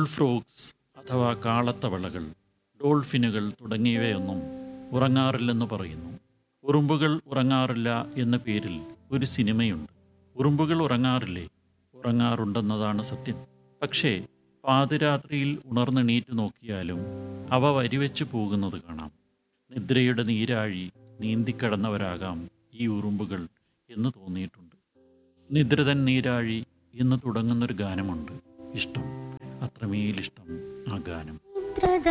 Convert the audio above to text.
ബുൾഫ്രോഗ്സ് അഥവാ കാളത്തവളകൾ ഡോൾഫിനുകൾ തുടങ്ങിയവയൊന്നും ഉറങ്ങാറില്ലെന്ന് പറയുന്നു ഉറുമ്പുകൾ ഉറങ്ങാറില്ല എന്ന പേരിൽ ഒരു സിനിമയുണ്ട് ഉറുമ്പുകൾ ഉറങ്ങാറില്ലേ ഉറങ്ങാറുണ്ടെന്നതാണ് സത്യം പക്ഷേ പാതിരാത്രിയിൽ ഉണർന്നെണീറ്റ് നോക്കിയാലും അവ വരിവെച്ച് പോകുന്നത് കാണാം നിദ്രയുടെ നീരാഴി നീന്തിക്കടന്നവരാകാം ഈ ഉറുമ്പുകൾ എന്ന് തോന്നിയിട്ടുണ്ട് നിദ്രതൻ നീരാഴി എന്ന് തുടങ്ങുന്നൊരു ഗാനമുണ്ട് ഇഷ്ടം അത്രമേലിഷ്ടം ആ ഗാനം ചിത്രത